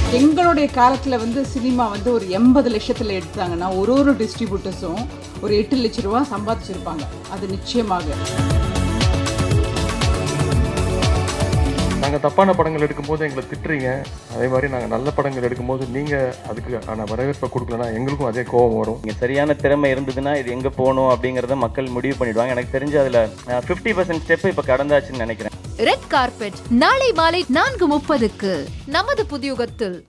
எங்களுடைய காலத்தில் வந்து சினிமா வந்து ஒரு எண்பது லட்சத்தில் எடுத்தாங்கன்னா ஒரு ஒரு டிஸ்ட்ரிபியூட்டர்ஸும் ஒரு எட்டு லட்ச ரூபா சம்பாதிச்சிருப்பாங்க அது நிச்சயமாக நாங்கள் தப்பான படங்கள் எடுக்கும்போது எங்களை திட்டுறீங்க அதே மாதிரி நாங்கள் நல்ல படங்கள் எடுக்கும்போது நீங்கள் அதுக்கான வரவேற்பை கொடுக்கலனா எங்களுக்கும் அதே கோபம் வரும் இங்கே சரியான திறமை இருந்ததுன்னா இது எங்கே போகணும் அப்படிங்கிறத மக்கள் முடிவு பண்ணிடுவாங்க எனக்கு தெரிஞ்சு அதில் ஃபிஃப்டி பர்சன்ட் ஸ்டெப் இப்போ கடந்தாச்சுன்னு நினைக்கிறேன் ரெட் கார்பெட் நாளை மாலை நான்கு முப்பதுக்கு நமது புதியுகத்தில்